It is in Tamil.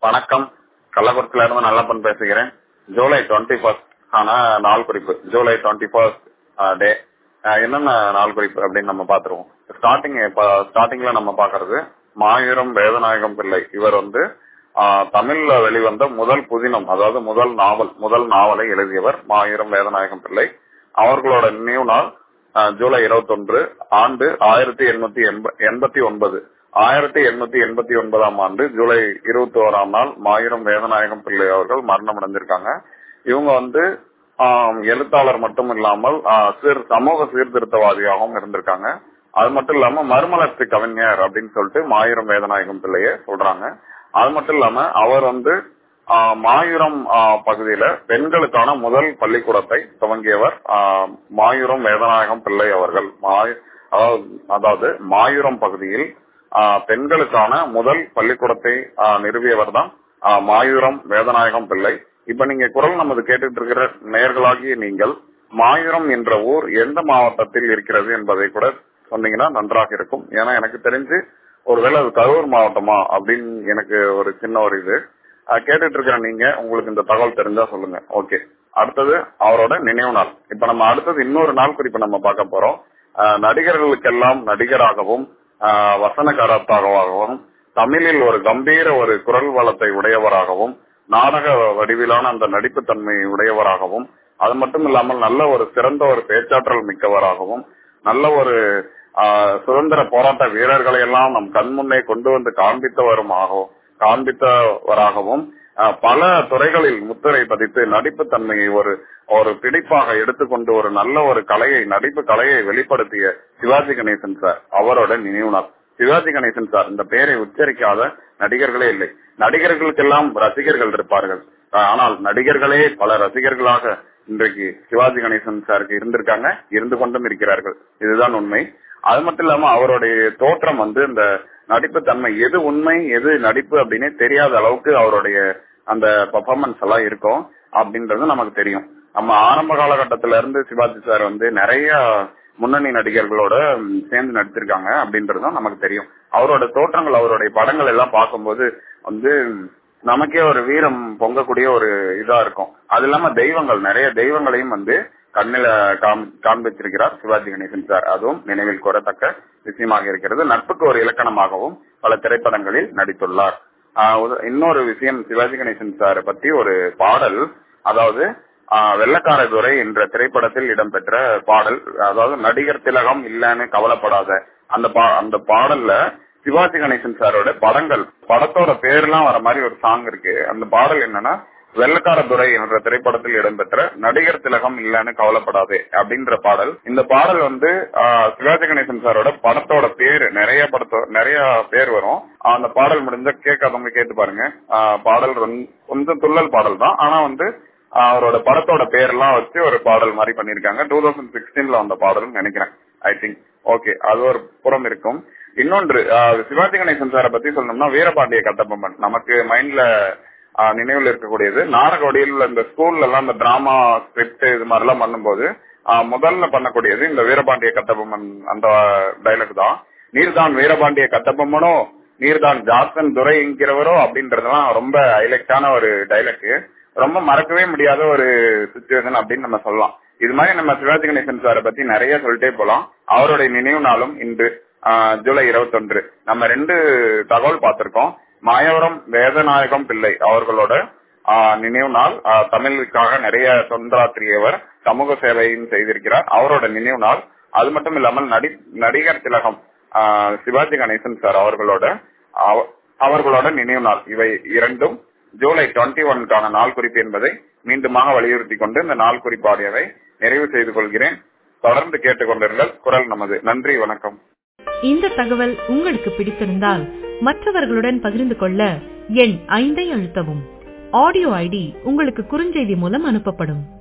வணக்கம் கள்ளக்குறிச்சியில இருந்து நல்லப்பன் பேசுகிறேன் ஜூலை டுவெண்ட்டி ஃபர்ஸ்ட் ஆன நாள் குறிப்பு ஜூலை டுவெண்ட்டி ஃபர்ஸ்ட் டே என்னென்ன நாள் குறிப்பு அப்படின்னு நம்ம பாத்துருவோம் ஸ்டார்டிங் ஸ்டார்டிங்ல நம்ம பாக்குறது மாயூரம் வேதநாயகம் பிள்ளை இவர் வந்து ஆஹ், தமிழ்ல வெளிவந்த முதல் புதினம் அதாவது முதல் நாவல் முதல் நாவலை எழுதியவர் மாயூரம் வேதநாயகம் பிள்ளை அவர்களோட நினைவு நாள் ஆஹ், ஜூலை இருபத்தொன்று ஆண்டு ஆயிரத்தி எண்ணூத்தி எண்பத்தி ஒன்பது ஆயிரத்தி எண்ணூத்தி எண்பத்தி ஒன்பதாம் ஆண்டு ஜூலை இருபத்தி ஓராம் நாள் மாயூரம் வேதநாயகம் பிள்ளை அவர்கள் மரணம் அடைஞ்சிருக்காங்க இவங்க வந்து ஆஹ், எழுத்தாளர் மட்டும் இல்லாமல் ஆஹ், சீர் சமூக சீர்திருத்தவாதியாகவும் இருந்திருக்காங்க அது மட்டும் இல்லாம மறுமலர்ச்சி கவிஞர் அப்படின்னு சொல்லிட்டு மாயூரம் வேதநாயகம் பிள்ளைய சொல்றாங்க அது மட்டும் இல்லாம அவர் வந்து ஆஹ், மாயூரம் ஆஹ், பகுதியில பெண்களுக்கான முதல் பள்ளிக்கூடத்தை துவங்கியவர் ஆஹ், மாயூரம் வேதநாயகம் பிள்ளை அவர்கள் மாயு- அதாவது- அதாவது மாயூரம் பகுதியில் ஆஹ், பெண்களுக்கான முதல் பள்ளிக்கூடத்தை ஆஹ், நிறுவியவர் தான் மாயூரம் வேதநாயகம் பிள்ளை இப்ப நீங்க குரல் நமது கேட்டுட்டு இருக்கிற நேர்களாகிய நீங்கள் மாயூரம் என்ற ஊர் எந்த மாவட்டத்தில் இருக்கிறது என்பதை கூட சொன்னீங்கன்னா நன்றாக இருக்கும் ஏன்னா எனக்கு தெரிஞ்சு ஒருவேளை அது கரூர் மாவட்டமா அப்படின்னு எனக்கு ஒரு சின்ன ஒரு இது அஹ் கேட்டுட்டு இருக்கிற நீங்க உங்களுக்கு இந்த தகவல் தெரிஞ்சா சொல்லுங்க ஓகே அடுத்தது அவரோட நினைவு நாள் இப்ப நம்ம அடுத்தது இன்னொரு நாள் குறிப்பு நம்ம பார்க்க போறோம் அஹ் நடிகர்களுக்கெல்லாம் நடிகராகவும் அஹ் வசனகாரத்தாகவும் தமிழில் ஒரு கம்பீர ஒரு குரல் வளத்தை உடையவராகவும் நாடக வடிவிலான அந்த நடிப்பு தன்மை உடையவராகவும் அது மட்டும் இல்லாமல் நல்ல ஒரு சிறந்த ஒரு பேச்சாற்றல் மிக்கவராகவும் நல்ல ஒரு ஆஹ், சுதந்திர போராட்ட வீரர்களை எல்லாம் நம் கண் முன்னே கொண்டு வந்து காண்பித்தவருமாகவும் காண்பித்தவராகவும் ஆஹ், பல துறைகளில் முத்திரை பதித்து நடிப்பு தன்மையை ஒரு ஒரு பிடிப்பாக எடுத்துக்கொண்டு ஒரு நல்ல ஒரு கலையை நடிப்பு கலையை வெளிப்படுத்திய சிவாஜி கணேசன் சார் அவரோட நினைவு நாள் சிவாஜி கணேசன் சார் இந்த பெயரை உச்சரிக்காத நடிகர்களே இல்லை நடிகர்களுக்கெல்லாம் ரசிகர்கள் இருப்பார்கள் ஆஹ், ஆனால் நடிகர்களே பல ரசிகர்களாக இன்றைக்கு சிவாஜி கணேசன் சாருக்கு இருந்திருக்காங்க இருந்து கொண்டும் இருக்கிறார்கள் இதுதான் உண்மை அது மட்டும் இல்லாம அவருடைய தோற்றம் வந்து இந்த நடிப்பு தன்மை எது உண்மை எது நடிப்பு அப்படின்னே தெரியாத அளவுக்கு அவருடைய அந்த பெர்ஃபார்மன்ஸ் எல்லாம் இருக்கும் அப்படின்றது நமக்கு தெரியும் நம்ம ஆரம்ப காலகட்டத்தில இருந்து சிவாஜி சார் வந்து நிறைய முன்னணி நடிகர்களோட ம், சேர்ந்து நடிச்சிருக்காங்க அப்படின்றதும் நமக்கு தெரியும் அவரோட தோற்றங்கள் அவருடைய படங்கள் எல்லாம் பார்க்கும்போது வந்து நமக்கே ஒரு வீரம் பொங்கக்கூடிய ஒரு இதா இருக்கும் அது இல்லாம தெய்வங்கள் நிறைய தெய்வங்களையும் வந்து கண்ணில காம்- காண்பிச்சிருக்கிறார் சிவாஜி கணேசன் சார் அதுவும் நினைவில் கூறத்தக்க விஷயமாக இருக்கிறது நட்புக்கு ஒரு இலக்கணமாகவும் பல திரைப்படங்களில் நடித்துள்ளார் ஆஹ் உத- இன்னொரு விஷயம் சிவாஜி கணேசன் சார் பத்தி ஒரு பாடல் அதாவது ஆஹ் வெள்ளக்கார துரை என்ற திரைப்படத்தில் இடம்பெற்ற பாடல் அதாவது நடிகர் திலகம் இல்லன்னு கவலைப்படாத அந்த பா- அந்த பாடல்ல சிவாஜி கணேசன் சாரோட படங்கள் படத்தோட பேர்லாம் வர மாதிரி ஒரு சாங் இருக்கு அந்த பாடல் என்னன்னா வெள்ளக்கார துரை என்ற திரைப்படத்தில் இடம்பெற்ற நடிகர் திலகம் இல்லன்னு கவலைப்படாதே அப்படின்ற பாடல் இந்த பாடல் வந்து ஆஹ், சிவாஜி கணேசன் சாரோட படத்தோட பேரு நிறைய படத்தோ நிறைய பேர் வரும் அந்த பாடல் முடிஞ்ச கேட்காதவங்க கேட்டு பாருங்க ஆஹ், பாடல் ரொம்ப- கொஞ்சம் துள்ளல் பாடல் தான் ஆனா வந்து ஆஹ், அவரோட படத்தோட பேர்லாம் வச்சு ஒரு பாடல் மாதிரி பண்ணிருக்காங்க டூ தௌசண்ட் சிக்ஸ்டீன்ல வந்த பாடல்னு நினைக்கிறேன் ஐ திங்க் ஓகே அது ஒரு புறம் இருக்கும் இன்னொன்று ஆஹ், சிவாஜி கணேசன் சாரை பத்தி சொல்லணும்னா வீரபாண்டிய கட்டபொம்மன் நமக்கு மைண்ட்ல நினைவில் இருக்கக்கூடியது நாடக வடிவில் இந்த ஸ்கூல்ல எல்லாம் இந்த டிராமா ஸ்கிரிப்ட் இது மாதிரி எல்லாம் பண்ணும்போது ஆஹ், முதல்ல பண்ணக்கூடியது இந்த வீரபாண்டிய கட்டபொம்மன் அந்த டைலாக் தான் நீர்தான் வீரபாண்டிய கட்டபொம்மனோ நீர்தான் ஜாசன் துரை என்கிறவரோ அப்படின்றதெல்லாம் ரொம்ப ஹைலைட்டான ஒரு டைலாக் ரொம்ப மறக்கவே முடியாத ஒரு சுச்சுவேஷன் அப்படின்னு நம்ம சொல்லலாம் இது மாதிரி நம்ம சிவாஜி கணேசன் சாரை பத்தி நிறைய சொல்லிட்டே போலாம் அவருடைய நினைவு நாளும் இன்று ஆஹ், ஜூலை இருபத்தொன்று நம்ம ரெண்டு தகவல் பார்த்திருக்கோம் மாயவரம் வேதநாயகம் பிள்ளை அவர்களோட ஆஹ், நினைவு நாள் ஆஹ், தமிழுக்காக நிறைய தொண்டாற்றியவர் சமூக சேவையும் செய்திருக்கிறார் அவரோட நினைவு நாள் அது மட்டும் இல்லாமல் நடி நடிகர் திலகம் ஆஹ், சிவாஜி கணேசன் சார் அவர்களோட அவ- அவர்களோட நினைவு நாள் இவை இரண்டும் ஜூலை டுவெண்ட்டி ஒன்னுக்கான நாள் குறிப்பு என்பதை மீண்டுமாக வலியுறுத்தி கொண்டு இந்த நாள் குறிப்பாடியவை நிறைவு செய்து கொள்கிறேன் தொடர்ந்து கேட்டுக்கொண்டிருங்கள் குரல் நமது நன்றி வணக்கம் இந்த தகவல் உங்களுக்கு பிடித்திருந்தால் மற்றவர்களுடன் பகிர்ந்து கொள்ள எண் ஐந்தை அழுத்தவும் ஆடியோ ஐடி உங்களுக்கு குறுஞ்செய்தி மூலம் அனுப்பப்படும்